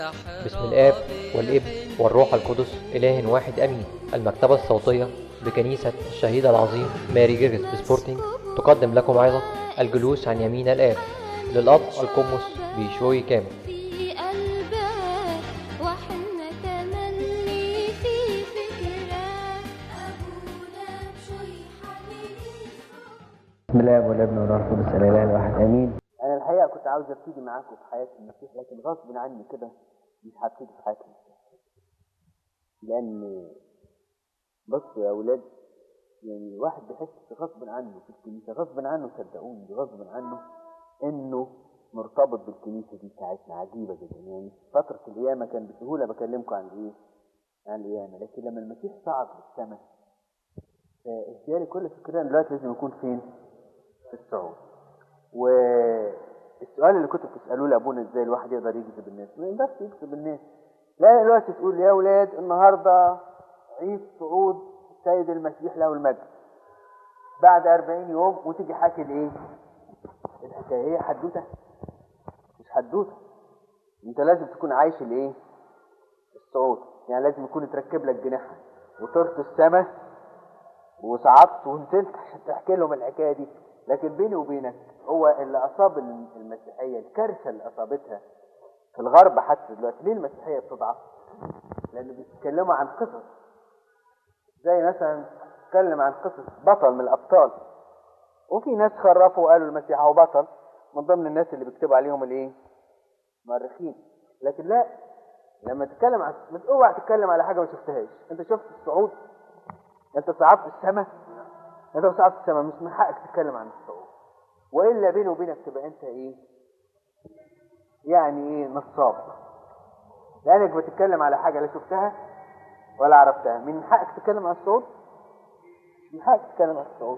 بسم الآب والابن والروح القدس إله واحد أمين المكتبة الصوتية بكنيسة الشهيد العظيم ماري جيرجس بسبورتنج تقدم لكم عظة الجلوس عن يمين الآب للأب القمص بيشوي كامل في قلبك واحنا تملي في فكرك أبونا بشوي حبيبي بسم الله والابن والروح القدس الاله الواحد امين انا الحقيقه كنت عاوز ابتدي معاكم في حياه المسيح لكن غصب عني كده مش هبتدي في حياه المسيح لان بصوا يا اولاد يعني الواحد بيحس غصب عنه في الكنيسه غصب عنه صدقوني غصب عنه انه مرتبط بالكنيسه دي بتاعتنا عجيبه جدا يعني فتره القيامه كان بسهوله بكلمكم عن ايه؟ عن القيامه لكن لما المسيح صعد للسماء اختياري كل فكرنا دلوقتي لازم يكون فين؟ في الصعود والسؤال اللي كنتوا بتسالوه لابونا ازاي الواحد يقدر يجذب الناس ما يقدرش يجذب الناس لا دلوقتي تقول يا اولاد النهارده عيد صعود السيد المسيح له المجد بعد 40 يوم وتيجي حاكي الايه الحكايه هي حدوته مش حدوته انت لازم تكون عايش الايه الصعود يعني لازم يكون يتركب لك جناحك وطرت السماء وصعدت ونزلت عشان تحكي لهم الحكايه دي لكن بيني وبينك هو اللي اصاب المسيحيه الكارثه اللي اصابتها في الغرب حتى دلوقتي ليه المسيحيه بتضعف؟ لان بيتكلموا عن قصص زي مثلا تتكلم عن قصص بطل من الابطال وفي ناس خرفوا وقالوا المسيح هو بطل من ضمن الناس اللي بيكتبوا عليهم الايه؟ مؤرخين لكن لا لما تتكلم عن مش اوعى تتكلم على حاجه ما شفتهاش انت شفت الصعود انت صعدت السماء انت لو صعدت السماء مش من حقك تتكلم عن الصعود والا بيني وبينك تبقى انت ايه يعني ايه نصاب لانك بتتكلم على حاجه لا شفتها ولا عرفتها من حقك تتكلم عن الصعود من حقك تتكلم عن الصعود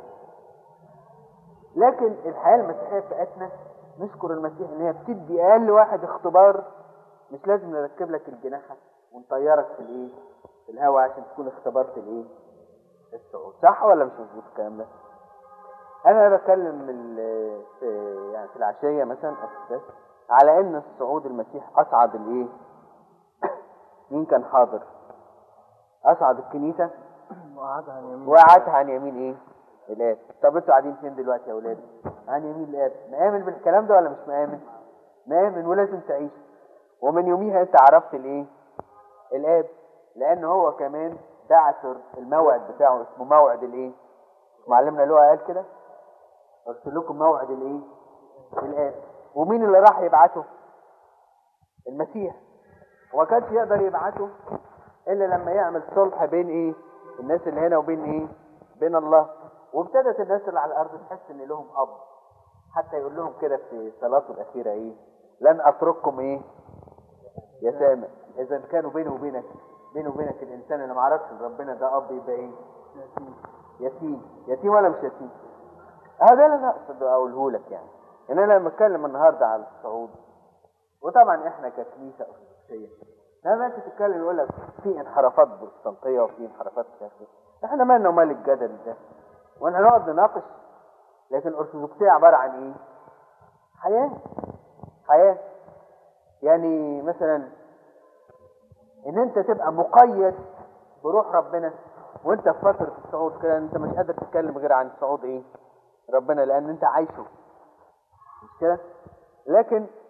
لكن الحياه المسيحيه بتاعتنا نشكر المسيح ان هي بتدي اقل واحد اختبار مش لازم نركب لك الجناحه ونطيرك في الايه في الهواء عشان تكون اختبرت الايه الصعود صح ولا مش مظبوط الكلام ده انا بتكلم ال- في يعني في العشيه مثلا او في السبت على ان الصعود المسيح اصعد الايه مين كان حاضر اصعد الكنيسه وقعدها عن يمين وقعدها عن يمين ايه الاب طب انتوا قاعدين فين دلوقتي يا اولاد عن يمين الاب مآمن بالكلام ده ولا مش مآمن مآمن ولازم تعيش ومن يوميها انت عرفت الايه الاب لان هو كمان بعثر الموعد بتاعه اسمه موعد الايه معلمنا لوقا قال كده ارسل لكم موعد الايه الاب ومين اللي راح يبعته المسيح وما كانش يقدر يبعته الا لما يعمل صلح بين ايه الناس اللي هنا وبين ايه بين الله وابتدت الناس اللي على الارض تحس ان لهم اب حتى يقول لهم كده في صلاته الاخيره ايه لن اترككم ايه يتامى اذا كانوا بيني وبينك بيني وبينك الانسان اللي ما عرفش إن ربنا ده اب يبقى ايه يتيم يتيم ولا مش يتيم هذا اللي انا اقصد اقوله لك يعني ان انا لما اتكلم النهارده على الصعود وطبعا احنا ككنيسه ارثوذكسيه لما انت تتكلم يقول لك في انحرافات بروتستانتيه وفي انحرافات مش عارف ايه احنا مالنا ومال الجدل ده واحنا نقعد نناقش لكن الارثوذكسيه عباره عن ايه؟ حياه حياه يعني مثلا ان انت تبقى مقيد بروح ربنا وانت في فتره الصعود كده انت مش قادر تتكلم غير عن صعود ايه؟ ربنا لان انت عايشه مش كده؟ لكن